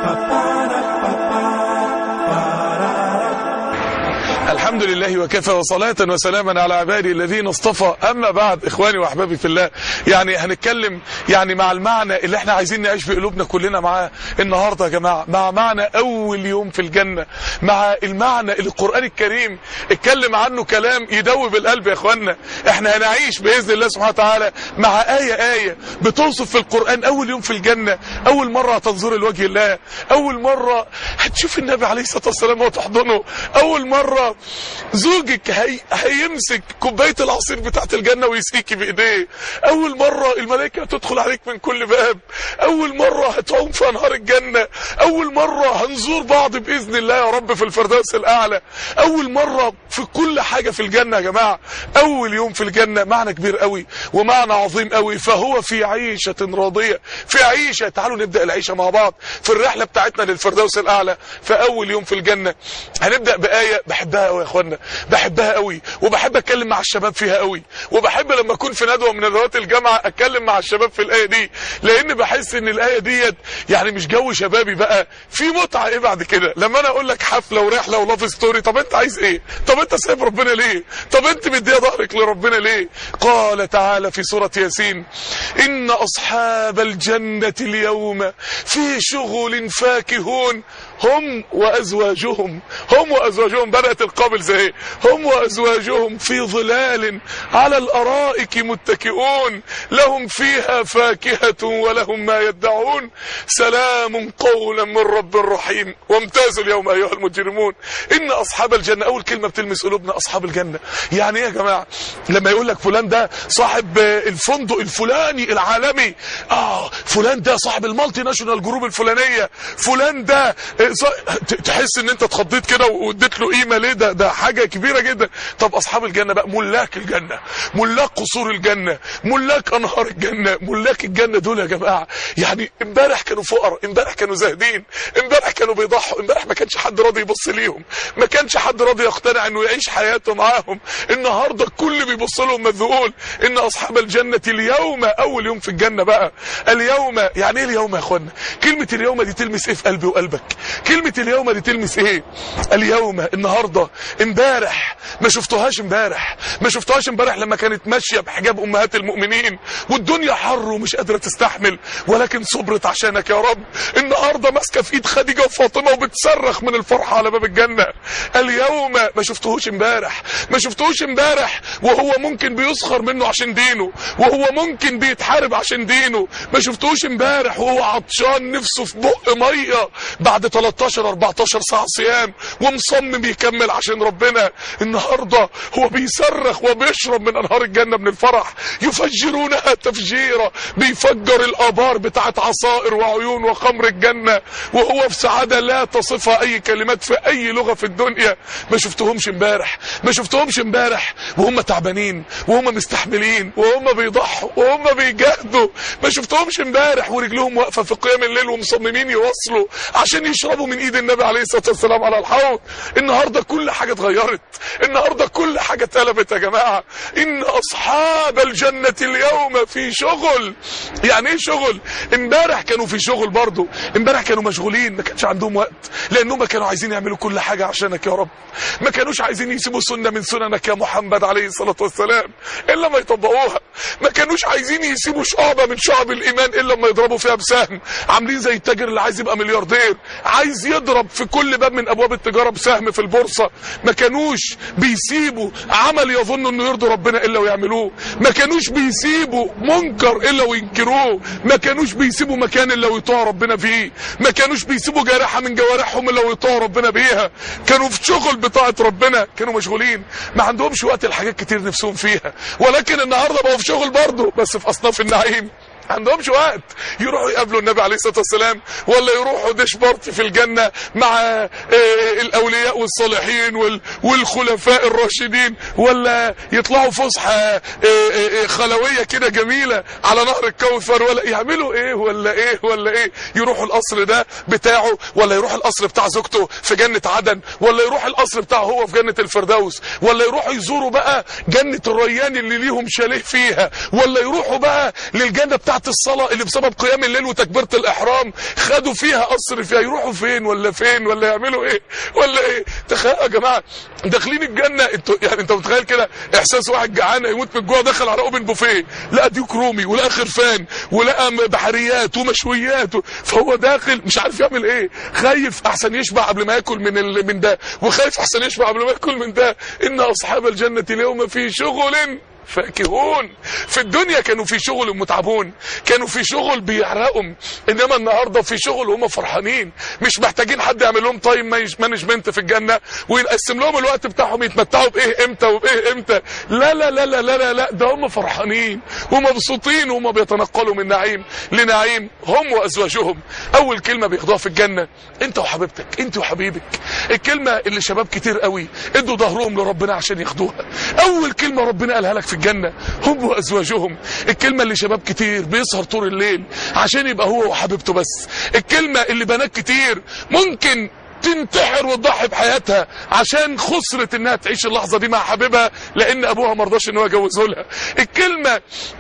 الحمد لله وكفى وصلاة وسلاما على عبادي الذين اصطفى أما بعد إخواني وأحبابي في الله يعني هنتكلم يعني مع المعنى اللي احنا عايزين نعيش في قلوبنا كلنا معاه النهاردة يا جماعة مع معنى أول يوم في الجنة مع المعنى اللي القرآن الكريم اتكلم عنه كلام يدوب القلب يا إخواننا احنا هنعيش بإذن الله سبحانه وتعالى مع آية آية بتوصف في القرآن أول يوم في الجنة أول مرة هتنظر الوجه الله أول مرة هتشوف النبي عليه الصلاة والسلام وتحضنه أول مرة زوجك هي... هيمسك كوبايه العصير بتاعت الجنه ويسقيكي بايديه اول مره الملائكه هتدخل عليك من كل باب اول مره هتعوم في انهار الجنه اول مره هنزور بعض باذن الله يا رب في الفردوس الاعلى اول مره في كل حاجه في الجنه يا جماعه اول يوم في الجنه معنى كبير قوي ومعنى عظيم قوي فهو في عيشه راضيه في عيشه تعالوا نبدا العيشه مع بعض في الرحله بتاعتنا للفردوس الاعلى في اول يوم في الجنه هنبدا بايه بحبها قوي يا اخوانا بحبها قوي وبحب اتكلم مع الشباب فيها قوي وبحب لما اكون في ندوه من ندوات الجامعه اتكلم مع الشباب في الايه دي لان بحس ان الايه ديت يعني مش جو شبابي بقى في متعه ايه بعد كده لما انا اقول لك حفله ورحله ولاف ستوري طب انت عايز ايه طب انت سايب ربنا ليه طب انت مديه ظهرك لربنا ليه قال تعالى في سوره ياسين ان اصحاب الجنه اليوم في شغل فاكهون هم وازواجهم هم وازواجهم بدات القابل زي هم وازواجهم في ظلال على الارائك متكئون لهم فيها فاكهه ولهم ما يدعون سلام قولا من رب رحيم وامتازوا اليوم ايها المجرمون ان اصحاب الجنه اول كلمه بتلمس قلوبنا اصحاب الجنه يعني ايه يا جماعه لما يقول لك فلان ده صاحب الفندق الفلاني العالمي اه فلان ده صاحب المالتي ناشونال جروب الفلانيه فلان ده تحس ان انت اتخضيت كده واديت له قيمه ليه ده ده حاجه كبيره جدا طب اصحاب الجنه بقى ملاك الجنه ملاك قصور الجنه ملاك انهار الجنه ملاك الجنه دول يا جماعه يعني امبارح كانوا فقراء امبارح كانوا زاهدين امبارح كانوا بيضحوا امبارح ما كانش حد راضي يبص ليهم ما كانش حد راضي يقتنع انه يعيش حياته معاهم النهارده الكل بيبص لهم مذهول ان اصحاب الجنه اليوم اول يوم في الجنه بقى اليوم يعني ايه اليوم يا اخوانا كلمه اليوم دي تلمس ايه في قلبي وقلبك كلمه اليوم دي تلمس ايه اليوم النهارده امبارح ما شفتوهاش امبارح ما شفتوهاش امبارح لما كانت ماشيه بحجاب امهات المؤمنين والدنيا حر ومش قادره تستحمل ولكن صبرت عشانك يا رب النهارده ماسكه في ايد خديجه وفاطمه وبتصرخ من الفرحه على باب الجنه اليوم ما شفتوهوش امبارح ما شفتوهوش امبارح وهو ممكن بيسخر منه عشان دينه وهو ممكن بيتحارب عشان دينه ما شفتوهوش امبارح وهو عطشان نفسه في بق ميه بعد 13 14 ساعه صيام ومصمم يكمل عشان ربنا النهارده هو بيصرخ وبيشرب من انهار الجنه من الفرح يفجرونها تفجيرا بيفجر الابار بتاعت عصائر وعيون وخمر الجنه وهو في سعاده لا تصفها اي كلمات في اي لغه في الدنيا ما شفتهمش امبارح ما شفتهمش امبارح وهم تعبانين وهم مستحملين وهم بيضحوا وهم بيجاهدوا ما شفتهمش امبارح ورجلهم واقفه في قيام الليل ومصممين يوصلوا عشان يشربوا من ايد النبي عليه الصلاه والسلام على الحوض النهارده كل حاجه اتغيرت النهارده كل حاجه اتقلبت يا جماعه ان اصحاب الجنه اليوم في شغل يعني ايه شغل امبارح كانوا في شغل برضه امبارح كانوا مشغولين ما كانش عندهم وقت لانهم كانوا عايزين يعملوا كل حاجه عشانك يا رب ما كانوش عايزين يسيبوا سنه من سننك يا محمد عليه الصلاه والسلام الا ما يطبقوها ما كانوش عايزين يسيبوا شعبه من شعب الايمان الا ما يضربوا فيها بسهم عاملين زي التاجر اللي عايز يبقى ملياردير عايز يضرب في كل باب من ابواب التجاره بسهم في البورصه ما كانوش بيسيبوا عمل يظن انه يرضي ربنا الا ويعملوه ما كانوش بيسيبوا منكر الا وينكروه ما كانوش بيسيبوا مكان الا ويطاعوا ربنا فيه ما كانوش بيسيبوا جارحه من جوارحهم الا ويطاعوا ربنا بيها كانوا في شغل بطاعه ربنا كانوا مشغولين ما عندهمش وقت لحاجات كتير نفسهم فيها ولكن النهارده بقوا في شغل برضه بس في اصناف النعيم عندهمش وقت يروحوا يقابلوا النبي عليه الصلاه والسلام ولا يروحوا ديش بارتي في الجنه مع الاولياء والصالحين والخلفاء الراشدين ولا يطلعوا فسحه خلويه كده جميله على نهر الكوثر ولا يعملوا ايه ولا ايه ولا ايه يروحوا القصر ده بتاعه ولا يروح القصر بتاع زوجته في جنه عدن ولا يروح القصر بتاعه هو في جنه الفردوس ولا يروحوا يزوروا بقى جنه الريان اللي ليهم شاليه فيها ولا يروحوا بقى للجنه بتاع بتاعت الصلاه اللي بسبب قيام الليل وتكبيره الاحرام خدوا فيها قصر فيها يروحوا فين ولا فين ولا يعملوا ايه ولا ايه تخيل يا جماعه داخلين الجنه انتوا يعني انت متخيل كده احساس واحد جعان يموت من الجوع دخل على اوبن بوفيه لقى ديك رومي ولقى خرفان ولقى بحريات ومشويات و... فهو داخل مش عارف يعمل ايه خايف احسن يشبع قبل ما ياكل من ال... من ده وخايف احسن يشبع قبل ما ياكل من ده ان اصحاب الجنه اليوم في شغل فاكهون في الدنيا كانوا في شغل متعبون كانوا في شغل بيحرقهم انما النهارده في شغل هم فرحانين مش محتاجين حد يعمل لهم تايم مانجمنت في الجنه ويقسم لهم الوقت بتاعهم يتمتعوا بايه امتى وبايه امتى لا لا لا لا لا لا, لا ده هم فرحانين ومبسوطين وهم بيتنقلوا من نعيم لنعيم هم وازواجهم اول كلمه بياخدوها في الجنه انت وحبيبتك انت وحبيبك الكلمه اللي شباب كتير قوي ادوا ظهرهم لربنا عشان ياخدوها اول كلمه ربنا قالها لك في الجنة هم وأزواجهم الكلمة اللي شباب كتير بيسهر طول الليل عشان يبقى هو وحبيبته بس الكلمة اللي بنات كتير ممكن تنتحر وتضحي بحياتها عشان خسرت انها تعيش اللحظة دي مع حبيبها لان ابوها مرضاش ان هو يجوزه لها الكلمة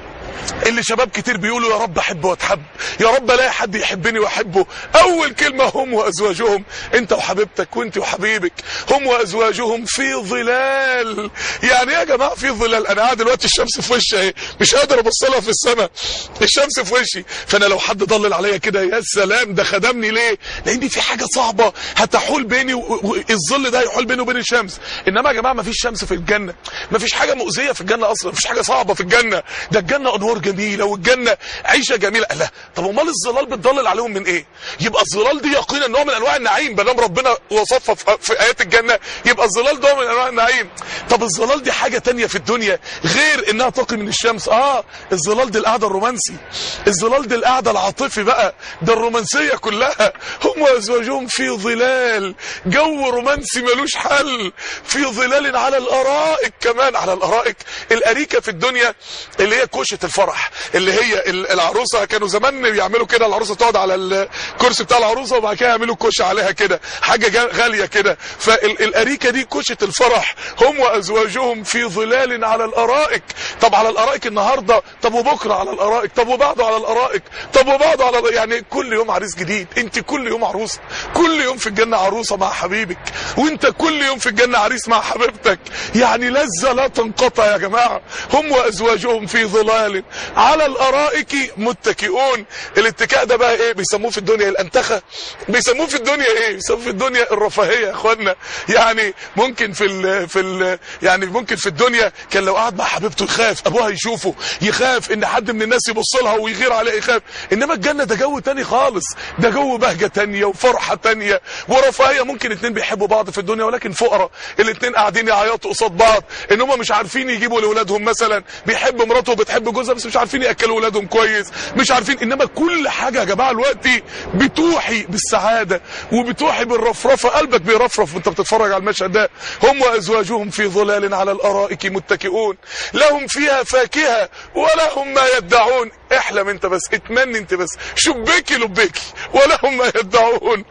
اللي شباب كتير بيقولوا يا رب احب واتحب يا رب الاقي حد يحبني واحبه اول كلمة هم وازواجهم انت وحبيبتك وانت وحبيبك هم وازواجهم في ظلال يعني يا جماعة في ظلال انا قاعد دلوقتي الشمس في وشي اهي مش قادر ابص لها في السماء الشمس في وشي فانا لو حد ضلل عليا كده يا سلام ده خدمني ليه لان في حاجة صعبة هتحول بيني والظل ده هيحول بيني وبين الشمس انما يا جماعة مفيش شمس في الجنة مفيش حاجة مؤذية في الجنة اصلا مفيش حاجة صعبة في الجنة ده الجنة انوار جميلة والجنة عيشة جميلة لا طب امال الظلال بتضلل عليهم من ايه يبقى الظلال دي يقينا نوع من انواع النعيم بدل ربنا وصفها في, في ايات الجنة يبقى الظلال ده من انواع النعيم طب الظلال دي حاجة تانية في الدنيا غير انها تقي من الشمس اه الظلال دي القعدة الرومانسي الظلال دي القعدة العاطفي بقى ده الرومانسية كلها هم وازواجهم في ظلال جو رومانسي ملوش حل في ظلال على الارائك كمان على الارائك الاريكة في الدنيا اللي هي كوشة الفرح اللي هي العروسة كانوا زمان يعملوا كده العروسة تقعد على الكرسي بتاع العروسة وبعد كده يعملوا كوشة عليها كده حاجة غالية كده فالاريكة دي كوشة الفرح هم وازواجهم في ظلال على الارائك طب على الارائك النهاردة طب وبكرة على الارائك طب وبعده على الارائك طب وبعده على يعني كل يوم عريس جديد انت كل يوم عروسة كل يوم في الجنة عروسة مع حبيبك وانت كل يوم في الجنة عريس مع حبيبتك يعني لذة لا تنقطع يا جماعة هم وازواجهم في ظلال على الارائك متكئون الاتكاء ده بقى ايه بيسموه في الدنيا الانتخة بيسموه في الدنيا ايه بيسموه في الدنيا الرفاهية يا اخوانا يعني ممكن في ال في ال يعني ممكن في الدنيا كان لو قعد مع حبيبته يخاف ابوها يشوفه يخاف ان حد من الناس يبص لها ويغير عليها يخاف انما الجنة ده جو تاني خالص ده جو بهجة تانية وفرحة تانية ورفاهية ممكن اتنين بيحبوا بعض في الدنيا ولكن فقراء الاتنين قاعدين يعيطوا قصاد بعض ان هم مش عارفين يجيبوا لاولادهم مثلا بيحب مراته وبتحب جوزها بس مش عارفين ياكلوا اولادهم كويس مش عارفين انما كل حاجه يا جماعه دلوقتي بتوحي بالسعاده وبتوحي بالرفرفه قلبك بيرفرف وانت بتتفرج على المشهد ده هم وازواجهم في ظلال على الارائك متكئون لهم فيها فاكهه ولهم ما يدعون احلم انت بس اتمنى انت بس شبيكي لبيكي ولهم ما يدعون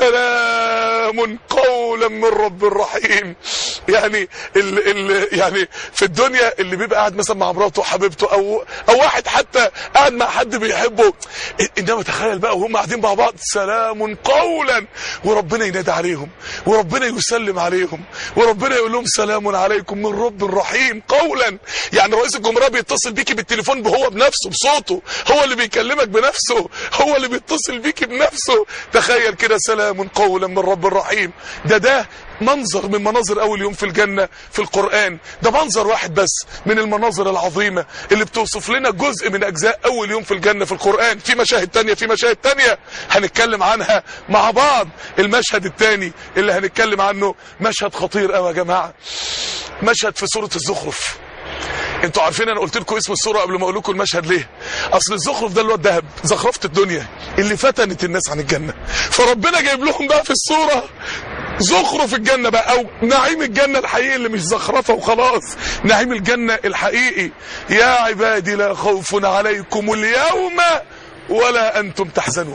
سلام قولا من رب رحيم يعني ال ال يعني في الدنيا اللي بيبقى قاعد مثلا مع مراته وحبيبته او او واحد حتى قاعد مع حد بيحبه انما تخيل بقى وهم قاعدين مع بعض سلام قولا وربنا ينادي عليهم وربنا يسلم عليهم وربنا يقول لهم سلام عليكم من رب رحيم قولا يعني رئيس الجمهوريه بيتصل بيكي بالتليفون هو بنفسه بصوته هو اللي بيكلمك بنفسه هو اللي بيتصل بيكي بنفسه تخيل كده سلام قولا من رب الرحيم ده ده منظر من مناظر اول يوم في الجنة في القرآن ده منظر واحد بس من المناظر العظيمة اللي بتوصف لنا جزء من اجزاء اول يوم في الجنة في القرآن في مشاهد تانية في مشاهد تانية هنتكلم عنها مع بعض المشهد التاني اللي هنتكلم عنه مشهد خطير قوي يا جماعة مشهد في سورة الزخرف انتوا عارفين انا قلت لكم اسم الصوره قبل ما اقول لكم المشهد ليه اصل الزخرف ده اللي هو الذهب زخرفه الدنيا اللي فتنت الناس عن الجنه فربنا جايب لهم بقى في الصوره زخرف الجنة بقى او نعيم الجنة الحقيقي اللي مش زخرفة وخلاص نعيم الجنة الحقيقي يا عبادي لا خوف عليكم اليوم ولا انتم تحزنون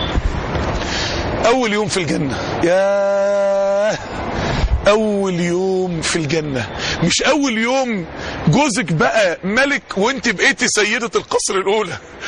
اول يوم في الجنة يا اول يوم في الجنة مش اول يوم جوزك بقى ملك وانت بقيتي سيدة القصر الاولى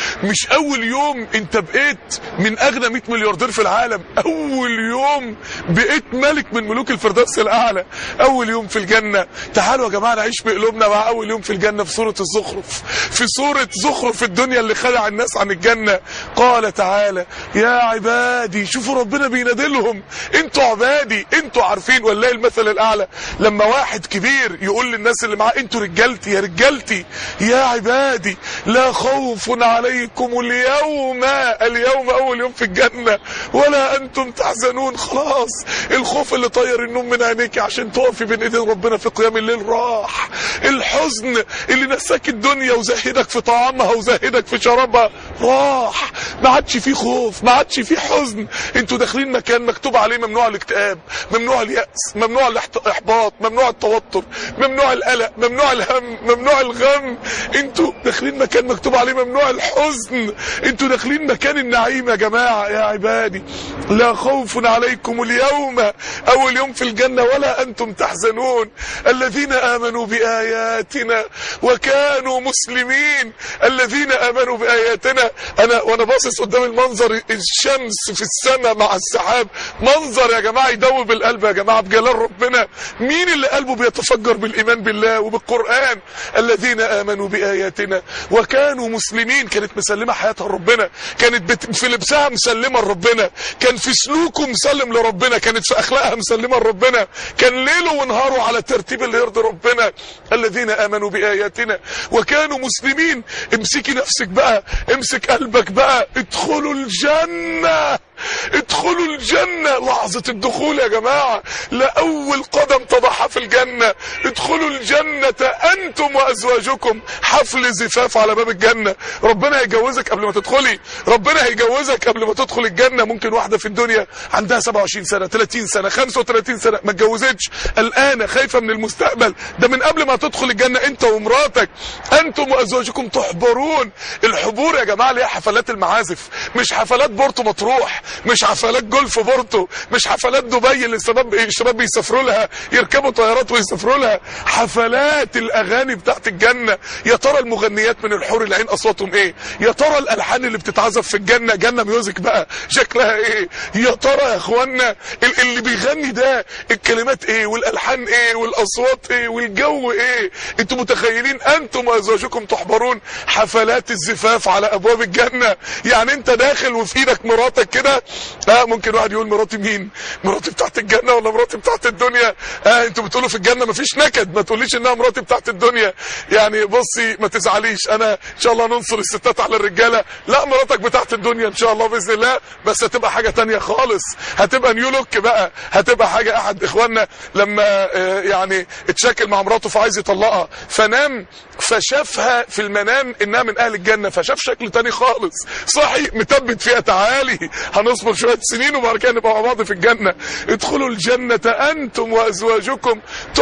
مش اول يوم انت بقيت من اغنى 100 ملياردير في العالم اول يوم بقيت ملك من ملوك الفردوس الاعلى اول يوم في الجنه تعالوا يا جماعه نعيش بقلوبنا مع اول يوم في الجنه في سوره الزخرف في سوره زخرف الدنيا اللي خلع الناس عن الجنه قال تعالى يا عبادي شوفوا ربنا بينادلهم انتوا عبادي انتوا عارفين والله المثل الاعلى لما واحد كبير يقول للناس اللي معاه انتوا رجالتي يا رجالتي يا عبادي لا خوف عليكم اليوم اليوم اول يوم في الجنه ولا انتم تحزنون خلاص الخوف اللي طير النوم من عينيك عشان تقفي بين ايدين ربنا في قيام الليل راح الحزن اللي نساك الدنيا وزهدك في طعامها وزهدك في شرابها راح ما عادش فيه خوف ما عادش فيه حزن انتوا داخلين مكان مكتوب عليه ممنوع الاكتئاب ممنوع اليأس ممنوع الاحباط ممنوع التوتر ممنوع القلق ممنوع الهم ممنوع الغم انتوا داخلين مكان مكتوب عليه ممنوع الحزن انتوا داخلين مكان النعيم يا جماعة يا عبادي لا خوف عليكم اليوم اول يوم في الجنة ولا انتم تحزنون الذين امنوا باياتنا وكانوا مسلمين الذين امنوا باياتنا انا وانا باصص قدام المنظر الشمس في السماء مع السحاب منظر يا جماعة يدوب القلب يا جماعة بجلال ربنا مين اللي قلبه بيتفجر بالايمان بالله وبالقرآن الذين امنوا باياتنا وكانوا مسلمين كانت مسلمة حياتها لربنا كانت بت... في لبسها مسلمة لربنا كان في سلوكه مسلم لربنا كانت في اخلاقها مسلمة لربنا كان ليله ونهاره على الترتيب اللي يرضي ربنا الذين امنوا باياتنا وكانوا مسلمين امسكي نفسك بقى امسك قلبك بقى ادخلوا الجنة ادخلوا الجنة لحظة الدخول يا جماعة لأول قدم تضعها في الجنة ادخلوا الجنة أنتم وأزواجكم حفل زفاف على باب الجنة ربنا هيجوزك قبل ما تدخلي ربنا هيجوزك قبل ما تدخل الجنة ممكن واحدة في الدنيا عندها 27 سنة 30 سنة 35 سنة ما اتجوزتش قلقانة خايفة من المستقبل ده من قبل ما تدخل الجنة انت ومراتك انتم وأزواجكم تحبرون الحبور يا جماعة ليها حفلات المعازف مش حفلات بورتو مطروح مش حفلات جولف بورتو مش حفلات دبي اللي الشباب الشباب بيسافروا لها يركبوا طيارات ويسافروا لها حفلات الاغاني بتاعت الجنه يا ترى المغنيات من الحور العين اصواتهم ايه يا ترى الالحان اللي بتتعزف في الجنه جنه ميوزك بقى شكلها ايه يا ترى يا اخوانا اللي بيغني ده الكلمات ايه والالحان ايه والاصوات ايه والجو ايه انتوا متخيلين انتم وازواجكم تحبرون حفلات الزفاف على ابواب الجنه يعني انت داخل وفي ايدك مراتك كده اه ممكن واحد يقول مراتي مين مراتي بتاعت الجنة ولا مراتي بتاعت الدنيا اه انتوا بتقولوا في الجنة مفيش نكد ما تقوليش انها مراتي بتاعت الدنيا يعني بصي ما تزعليش انا ان شاء الله ننصر الستات على الرجالة لا مراتك بتاعت الدنيا ان شاء الله باذن الله بس هتبقى حاجة تانية خالص هتبقى نيو لوك بقى هتبقى حاجة احد اخواننا لما اه يعني اتشاكل مع مراته فعايز يطلقها فنام فشافها في المنام انها من اهل الجنة فشاف شكل تاني خالص صحي متبت فيها تعالي هنصبر شوية سنين وبعد كده نبقى مع بعض في الجنة ادخلوا الجنة انتم وازواجكم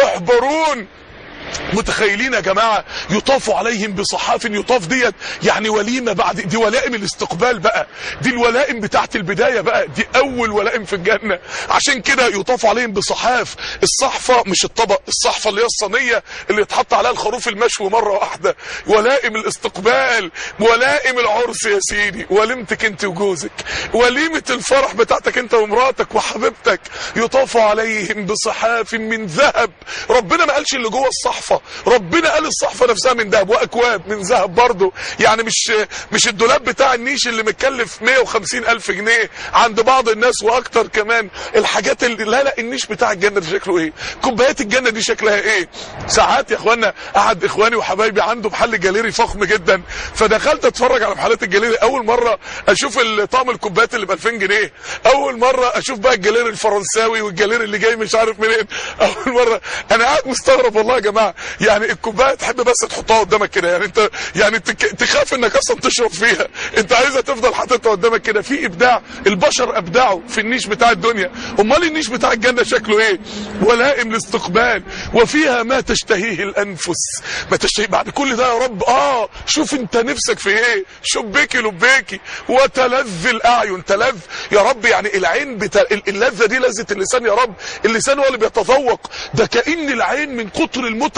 تحبرون متخيلين يا جماعة يطاف عليهم بصحاف يطاف ديت يعني وليمة بعد دي ولائم الاستقبال بقى دي الولائم بتاعت البداية بقى دي اول ولائم في الجنة عشان كده يطاف عليهم بصحاف الصحفة مش الطبق الصحفة اللي هي الصينية اللي يتحط عليها الخروف المشوي مرة واحدة ولائم الاستقبال ولائم العرس يا سيدي وليمتك انت وجوزك وليمة الفرح بتاعتك انت ومراتك وحبيبتك يطاف عليهم بصحاف من ذهب ربنا ما قالش اللي جوه الصحفة ربنا قال الصحفة نفسها من ذهب واكواب من ذهب برضه يعني مش مش الدولاب بتاع النيش اللي متكلف 150 الف جنيه عند بعض الناس واكتر كمان الحاجات اللي لا لا النيش بتاع الجنة ده شكله ايه كوبايات الجنة دي شكلها ايه ساعات يا اخوانا احد اخواني وحبايبي عنده محل جاليري فخم جدا فدخلت اتفرج على محلات الجاليري اول مرة اشوف طقم الكوبايات اللي ب 2000 جنيه اول مرة اشوف بقى الجاليري الفرنساوي والجاليري اللي جاي مش عارف منين اول مرة انا قاعد مستغرب والله يا جماعة يعني الكوبايه تحب بس تحطها قدامك كده يعني انت يعني تخاف انك اصلا تشرب فيها انت عايزها تفضل حاططها قدامك كده في ابداع البشر ابدعوا في النيش بتاع الدنيا امال النيش بتاع الجنه شكله ايه ولائم الاستقبال وفيها ما تشتهيه الانفس ما تشتهي بعد كل ده يا رب اه شوف انت نفسك في ايه شبيكي لبيكي وتلذ الاعين تلذ يا رب يعني العين بتا... اللذه دي لذه اللسان يا رب اللسان هو اللي بيتذوق ده كأن العين من كتر المتعه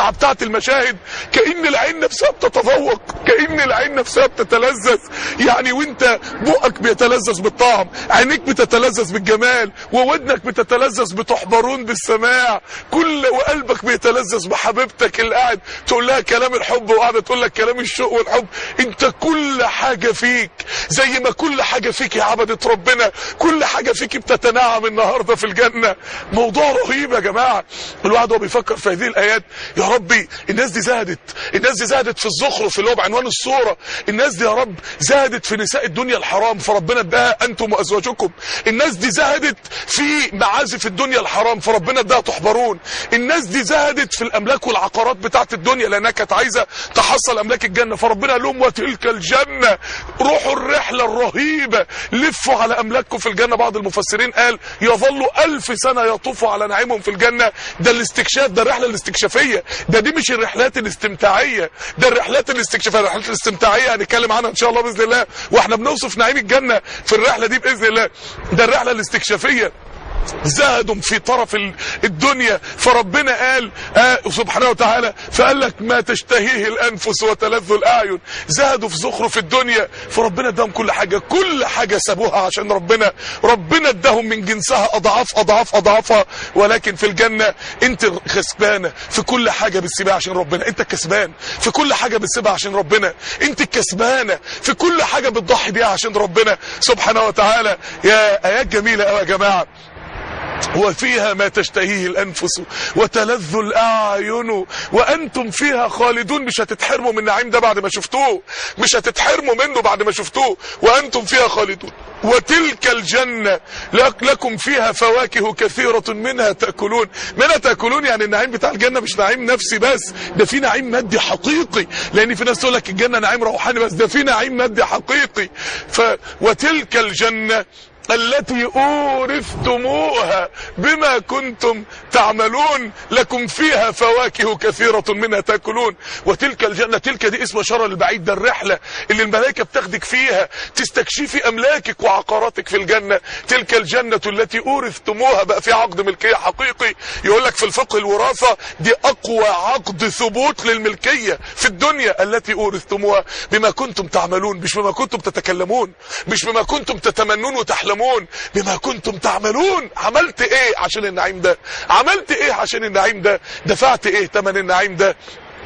المتعه بتاعت المشاهد كان العين نفسها بتتذوق كان العين نفسها بتتلذذ يعني وانت بقك بيتلذذ بالطعم عينيك بتتلذذ بالجمال وودنك بتتلذذ بتحبرون بالسماع كل وقلبك بيتلذذ بحبيبتك اللي قاعد تقول لها كلام الحب وقاعده تقول لك كلام الشوق والحب انت كل حاجه فيك زي ما كل حاجه فيك يا عبده ربنا كل حاجه فيك بتتنعم النهارده في الجنه موضوع رهيب يا جماعه الواحد وهو بيفكر في هذه الايات يا ربي الناس دي زهدت الناس دي زهدت في الزخرف اللي هو بعنوان الصوره الناس دي يا رب زهدت في نساء الدنيا الحرام فربنا اداها انتم وازواجكم الناس دي زهدت في معازف الدنيا الحرام فربنا اداها تحبرون الناس دي زهدت في الاملاك والعقارات بتاعت الدنيا لانها كانت عايزه تحصل املاك الجنه فربنا قال لهم وتلك الجنه روحوا الرحله الرهيبه لفوا على املاككم في الجنه بعض المفسرين قال يظلوا ألف سنه يطوفوا على نعيمهم في الجنه ده الاستكشاف ده الرحله الاستكشافيه ده دي مش الرحلات الاستمتاعيه ده الرحلات الاستكشافيه الرحلات الاستمتاعيه هنتكلم عنها ان شاء الله باذن الله واحنا بنوصف نعيم الجنه في الرحله دي باذن الله ده الرحله الاستكشافيه زهدوا في طرف الدنيا فربنا قال آه سبحانه وتعالى فقال لك ما تشتهيه الانفس وتلذ الاعين زهدوا في زخرف الدنيا فربنا اداهم كل حاجه كل حاجه سابوها عشان ربنا ربنا اداهم من جنسها اضعاف اضعاف اضعافها ولكن في الجنه انت كسبانه في كل حاجه بتسيبها عشان ربنا انت كسبان في كل حاجه بتسيبها عشان ربنا انت كسبانه في كل حاجه بتضحي بيها عشان ربنا سبحانه وتعالى يا ايات جميله قوي يا جماعه وفيها ما تشتهيه الانفس وتلذ الاعين وانتم فيها خالدون مش هتتحرموا من النعيم ده بعد ما شفتوه مش هتتحرموا منه بعد ما شفتوه وانتم فيها خالدون وتلك الجنة لكم فيها فواكه كثيرة منها تأكلون منها تأكلون يعني النعيم بتاع الجنة مش نعيم نفسي بس ده في نعيم مادي حقيقي لان في ناس تقول لك الجنة نعيم روحاني بس ده في نعيم مادي حقيقي ف وتلك الجنة التي أورثتموها بما كنتم تعملون لكم فيها فواكه كثيرة منها تأكلون وتلك الجنة تلك دي اسم شر البعيد ده الرحلة اللي الملائكة بتاخدك فيها تستكشفي أملاكك وعقاراتك في الجنة تلك الجنة التي أورثتموها بقى في عقد ملكية حقيقي يقول لك في الفقه الوراثة دي أقوى عقد ثبوت للملكية في الدنيا التي أورثتموها بما كنتم تعملون مش بما كنتم تتكلمون مش بما كنتم تتمنون وتحلمون تعلمون بما كنتم تعملون عملت ايه عشان النعيم ده عملت ايه عشان النعيم ده دفعت ايه تمن النعيم ده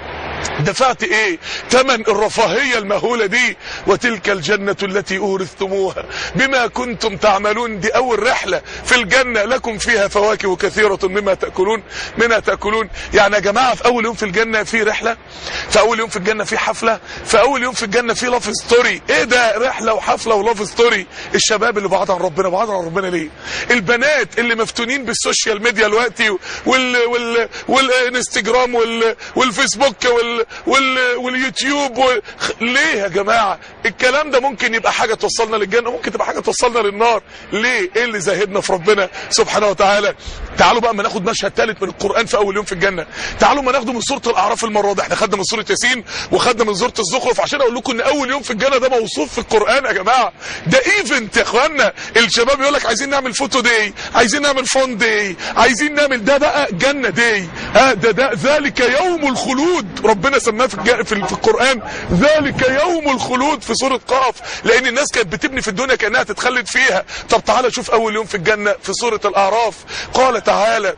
دفعت ايه تمن الرفاهية المهولة دي وتلك الجنة التي اورثتموها بما كنتم تعملون دي اول رحلة في الجنة لكم فيها فواكه كثيرة مما تأكلون منها تأكلون يعني يا جماعة في اول يوم في الجنة في رحلة في اول يوم في الجنة في حفلة في اول يوم في الجنة في لاف ستوري ايه ده رحلة وحفلة ولاف ستوري الشباب اللي بعاد عن ربنا بعاد عن ربنا ليه البنات اللي مفتونين بالسوشيال ميديا دلوقتي وال وال والانستجرام وال والفيسبوك وال وال واليوتيوب و... ليه يا جماعة الكلام ده ممكن يبقى حاجة توصلنا للجنة ممكن تبقى حاجة توصلنا للنار ليه ايه اللي زاهدنا في ربنا سبحانه وتعالى تعالوا بقى ما ناخد مشهد ثالث من القرآن في اول يوم في الجنة تعالوا ما ناخده من سورة الاعراف المرة دي احنا خدنا من سورة ياسين وخدنا من سورة الزخرف عشان اقول لكم ان اول يوم في الجنة ده موصوف في القرآن يا جماعة ده ايفنت يا اخوانا الشباب يقول لك عايزين نعمل فوتو داي عايزين نعمل فون داي عايزين نعمل ده بقى جنة داي ها ده ده ذلك يوم الخلود ربنا سماه في, الج... في, في القرآن ذلك يوم الخلود في سورة قاف لان الناس كانت بتبني في الدنيا كأنها تتخلد فيها طب تعالى شوف اول يوم في الجنة في سورة الاعراف قال تعالى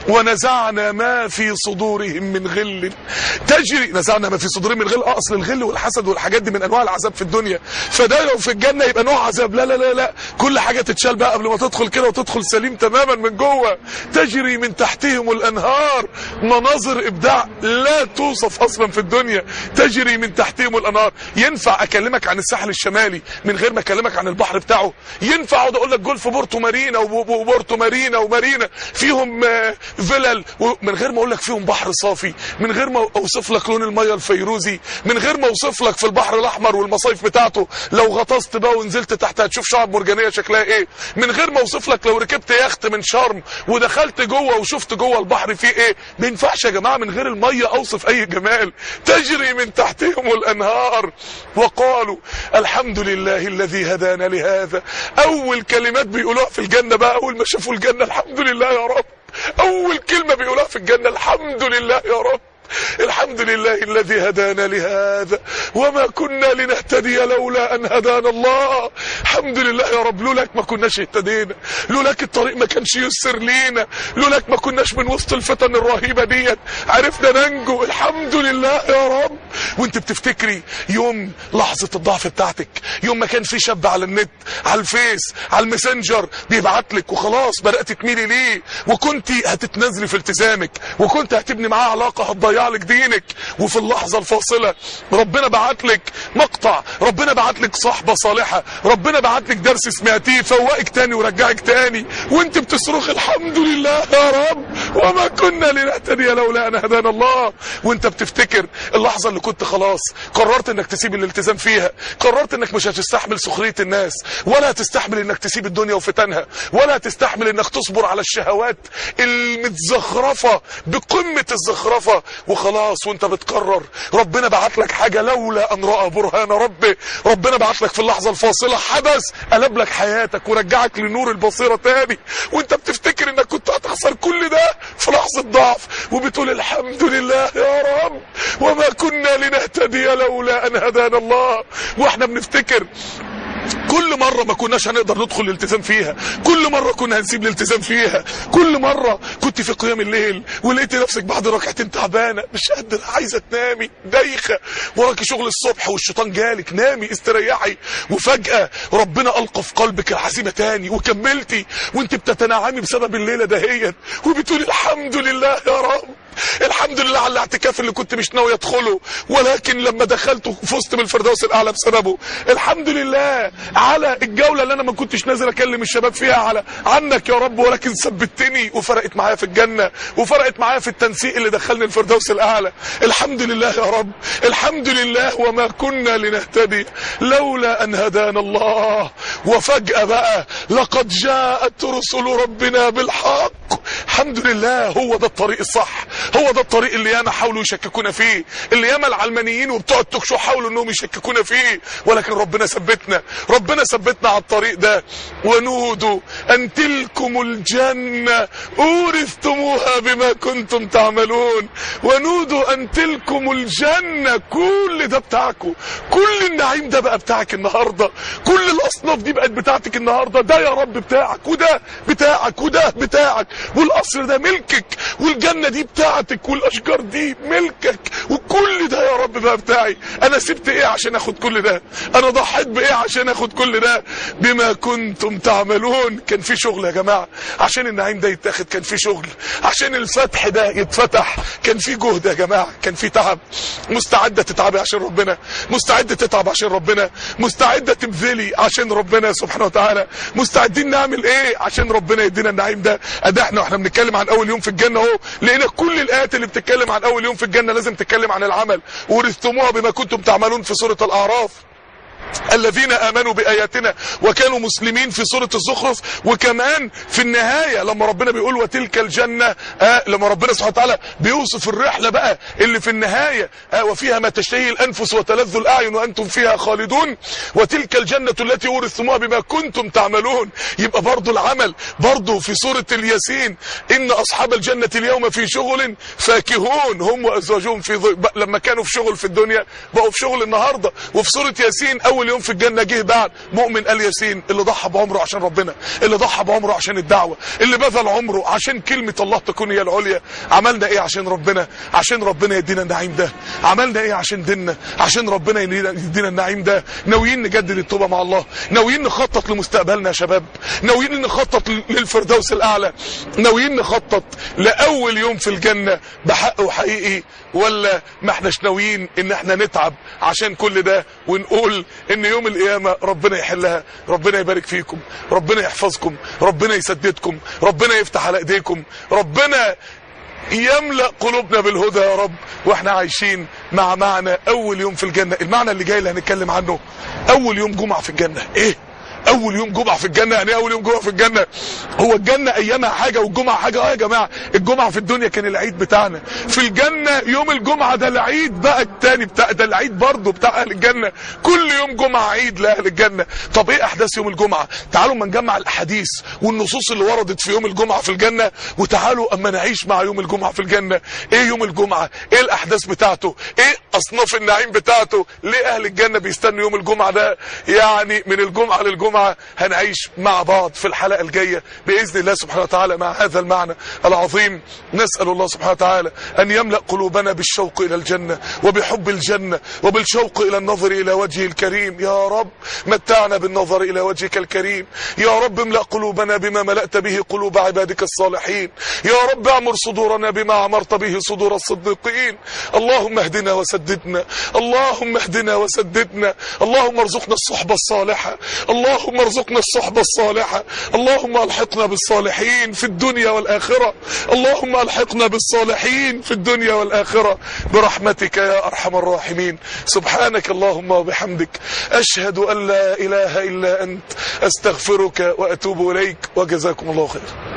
ونزعنا ما في صدورهم من غل تجري نزعنا ما في صدورهم من غل اصل الغل والحسد والحاجات دي من انواع العذاب في الدنيا فده لو في الجنة يبقى نوع عذاب لا لا لا لا كل حاجة تتشال بقى قبل ما تدخل كده وتدخل سليم تماما من جوه تجري من تحتهم الانهار مناظر ابداع لا توصف اصلا في الدنيا تجري من تحتهم الانهار ينفع اكلمك عن الساحل الشمالي من غير ما اكلمك عن البحر بتاعه ينفع اقعد اقول لك جولف بورتو مارينا وبورتو مارينا ومارينا فيهم فيلل من غير ما اقول لك فيهم بحر صافي من غير ما اوصف لك لون الميه الفيروزي من غير ما اوصف لك في البحر الاحمر والمصايف بتاعته لو غطست بقى ونزلت تحت هتشوف شعب مرجانيه شكلها ايه من غير ما اوصف لك لو ركبت يخت من شرم ودخلت جوه وشفت جوه البحر فيه ايه ما ينفعش يا جماعه من غير الميه اوصف اي جمال تجري من تحتهم الانهار وقالوا الحمد لله الذي هدانا لهذا اول كلمات بيقولوها في الجنه بقى اول ما شافوا الجنه الحمد لله يا رب اول كلمه بيقولوها في الجنه الحمد لله يا رب الحمد لله الذي هدانا لهذا وما كنا لنهتدي لولا ان هدانا الله الحمد لله يا رب لولاك ما كناش اهتدينا لولاك الطريق ما كانش يسر لينا لولاك ما كناش من وسط الفتن الرهيبة ديت عرفنا ننجو الحمد لله يا رب وانت بتفتكري يوم لحظة الضعف بتاعتك يوم ما كان في شاب على النت على الفيس على الماسنجر بيبعت لك وخلاص بدأت تميلي ليه وكنت هتتنازلي في التزامك وكنت هتبني معاه علاقة هتضيع لك دينك وفي اللحظة الفاصلة ربنا بعت لك مقطع ربنا بعت لك صحبة صالحة ربنا بعت لك درس سمعتيه فوقك تاني ورجعك تاني وانت بتصرخ الحمد لله يا رب وما كنا لنهتدي لولا ان هدانا الله وانت بتفتكر اللحظة اللي كنت خلاص قررت انك تسيب الالتزام فيها قررت انك مش هتستحمل سخرية الناس ولا هتستحمل انك تسيب الدنيا وفتنها ولا هتستحمل انك تصبر على الشهوات المتزخرفة بقمة الزخرفة وخلاص وانت بتقرر ربنا بعت لك حاجة لولا ان رأى برهان ربي ربنا بعت لك في اللحظة الفاصلة حدث قلب لك حياتك ورجعك لنور البصيرة تاني وانت بتفتكر انك كنت هتخسر كل ده في لحظة ضعف وبتقول الحمد لله يا رب وما كنا لنهتدي لولا ان هدانا الله واحنا بنفتكر كل مرة ما كناش هنقدر ندخل الالتزام فيها كل مرة كنا هنسيب الالتزام فيها كل مرة كنت في قيام الليل ولقيت نفسك بعد ركعتين تعبانة مش قادرة عايزة تنامي دايخة وراكي شغل الصبح والشيطان جالك نامي استريحي وفجأة ربنا ألقى في قلبك العزيمة تاني وكملتي وانت بتتنعمي بسبب الليلة دهيت وبتقول الحمد لله يا رب الحمد لله على الاعتكاف اللي كنت مش ناوي ادخله ولكن لما دخلت فزت بالفردوس الاعلى بسببه الحمد لله على الجوله اللي انا ما كنتش نازل اكلم الشباب فيها على عنك يا رب ولكن ثبتني وفرقت معايا في الجنه وفرقت معايا في التنسيق اللي دخلني الفردوس الاعلى الحمد لله يا رب الحمد لله وما كنا لنهتدي لولا ان هدانا الله وفجاه بقى لقد جاءت رسل ربنا بالحق الحمد لله هو ده الطريق الصح هو ده الطريق اللي ياما حاولوا يشككونا فيه اللي ياما العلمانيين وبتوع التوك شو حاولوا انهم يشككونا فيه ولكن ربنا ثبتنا ربنا ثبتنا على الطريق ده ونودوا ان تلكم الجنة اورثتموها بما كنتم تعملون ونودوا ان تلكم الجنة كل ده بتاعكم كل النعيم ده بقى بتاعك النهاردة كل الاصناف دي بقت بتاعتك النهاردة ده يا رب بتاعك وده بتاعك وده بتاعك والقصر ده ملكك والجنة دي بتاعتك والاشجار دي ملكك وكل ده يا رب بقى بتاعي انا سبت ايه عشان اخد كل ده انا ضحيت بايه عشان اخد كل ده بما كنتم تعملون كان في شغل يا جماعة عشان النعيم ده يتاخد كان في شغل عشان الفتح ده يتفتح كان في جهد يا جماعة كان في تعب مستعدة تتعبي عشان ربنا مستعدة تتعب عشان ربنا مستعدة تبذلي عشان ربنا سبحانه وتعالى مستعدين نعمل ايه عشان ربنا يدينا النعيم ده اداحنا واحنا بنتكلم عن اول يوم في الجنة اهو لقينا كل الايات اللي بتتكلم عن اول يوم في الجنة لازم تتكلم عن العمل ورثتموها بما كنتم تعملون في سورة الاعراف الذين امنوا باياتنا وكانوا مسلمين في سورة الزخرف وكمان في النهاية لما ربنا بيقول وتلك الجنة آه لما ربنا سبحانه وتعالى بيوصف الرحلة بقى اللي في النهاية آه وفيها ما تشتهي الانفس وتلذ الاعين وانتم فيها خالدون وتلك الجنة التي ورثتموها بما كنتم تعملون يبقى برضو العمل برضو في سورة الياسين ان اصحاب الجنة اليوم في شغل فاكهون هم وازواجهم في ضي... لما كانوا في شغل في الدنيا بقوا في شغل النهاردة وفي سورة ياسين اول يوم في الجنة جه بعد مؤمن ال ياسين اللي ضحى بعمره عشان ربنا اللي ضحى بعمره عشان الدعوة اللي بذل عمره عشان كلمة الله تكون هي العليا عملنا ايه عشان ربنا عشان ربنا يدينا النعيم ده عملنا ايه عشان ديننا عشان ربنا يدينا النعيم ده ناويين نجدد التوبة مع الله ناويين نخطط لمستقبلنا يا شباب ناويين نخطط للفردوس الاعلى ناويين نخطط لاول يوم في الجنة بحق وحقيقي ولا ما احناش ناويين ان احنا نتعب عشان كل ده ونقول ان يوم القيامة ربنا يحلها ربنا يبارك فيكم ربنا يحفظكم ربنا يسددكم ربنا يفتح على ايديكم ربنا يملأ قلوبنا بالهدى يا رب واحنا عايشين مع معنى اول يوم في الجنة المعنى اللي جاي اللي هنتكلم عنه اول يوم جمعة في الجنة ايه اول يوم جمعه في الجنه يعني إيه اول يوم جمعه في الجنه هو الجنه ايامها حاجه والجمعه حاجه اه يا جماعه الجمعه في الدنيا كان العيد بتاعنا في الجنه يوم الجمعه ده العيد بقى التاني بتاع ده العيد برضه بتاع اهل الجنه كل يوم جمعه عيد لاهل الجنه طب ايه احداث يوم الجمعه تعالوا ما نجمع الاحاديث والنصوص اللي وردت في يوم الجمعه في الجنه وتعالوا اما نعيش مع يوم الجمعه في الجنه ايه يوم الجمعه ايه الاحداث بتاعته ايه اصناف النعيم بتاعته ليه اهل الجنه بيستنوا يوم الجمعه ده يعني من الجمعه للجمعه هنعيش مع بعض في الحلقه الجايه باذن الله سبحانه وتعالى مع هذا المعنى العظيم نسال الله سبحانه وتعالى ان يملا قلوبنا بالشوق الى الجنه وبحب الجنه وبالشوق الى النظر الى وجهه الكريم يا رب متعنا بالنظر الى وجهك الكريم يا رب املا قلوبنا بما ملأت به قلوب عبادك الصالحين يا رب اعمر صدورنا بما عمرت به صدور الصديقين اللهم اهدنا وسددنا اللهم اهدنا وسددنا اللهم ارزقنا الصحبة الصالحة اللهم ارزقنا الصحبة الصالحة اللهم الحقنا بالصالحين في الدنيا والآخرة اللهم الحقنا بالصالحين في الدنيا والآخرة برحمتك يا أرحم الراحمين سبحانك اللهم وبحمدك أشهد أن لا إله إلا أنت أستغفرك وأتوب إليك وجزاكم الله خير